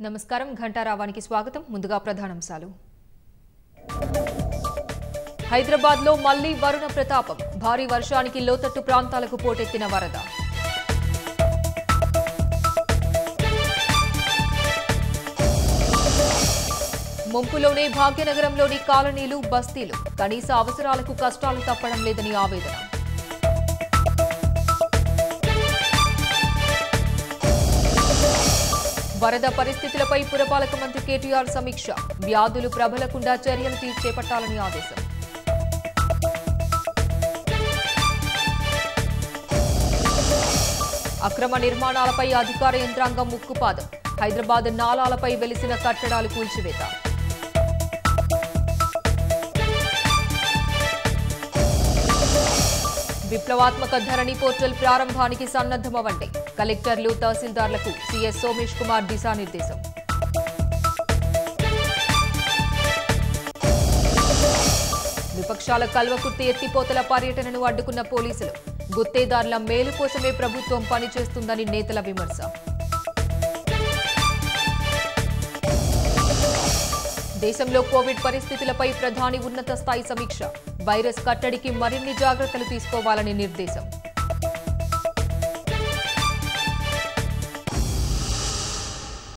నమస్కారం ఘంటారావానికి స్వాగతం ముందుగా ప్రధానాంశాలు హైదరాబాద్లో మళ్లీ వరుణ ప్రతాపం భారీ వర్షానికి లోతట్టు ప్రాంతాలకు పోటెత్తిన వరద ముంపులోనే భాగ్యనగరంలోని కాలనీలు బస్తీలు కనీస అవసరాలకు కష్టాలు తప్పడం లేదని ఆవేదన వరద పరిస్థితులపై పురపాలక మంత్రి కేటీఆర్ సమీక్ష వ్యాధులు ప్రబలకుండా చర్యలు తీ- చేపట్టాలని ఆదేశం అక్రమ నిర్మాణాలపై అధికార యంత్రాంగం ముక్కుపాదం హైదరాబాద్ నాలాలపై వెలిసిన కట్టడాలు కూల్చివేత విప్లవాత్మక ధరణి పోర్టల్ ప్రారంభానికి సన్నద్దమవ్వండి కలెక్టర్లు తహసీల్దార్లకు సీఎస్ సోమేష్ కుమార్ దిశానిర్దేశం విపక్షాల కల్వకుర్తి ఎత్తిపోతల పర్యటనను అడ్డుకున్న పోలీసులు గుత్తేదారుల మేలు కోసమే ప్రభుత్వం పనిచేస్తుందని నేతల విమర్శ దేశంలో కోవిడ్ పరిస్థితులపై ప్రధాని ఉన్నత స్థాయి సమీక్ష వైరస్ కట్టడికి మరిన్ని జాగ్రత్తలు తీసుకోవాలని నిర్దేశం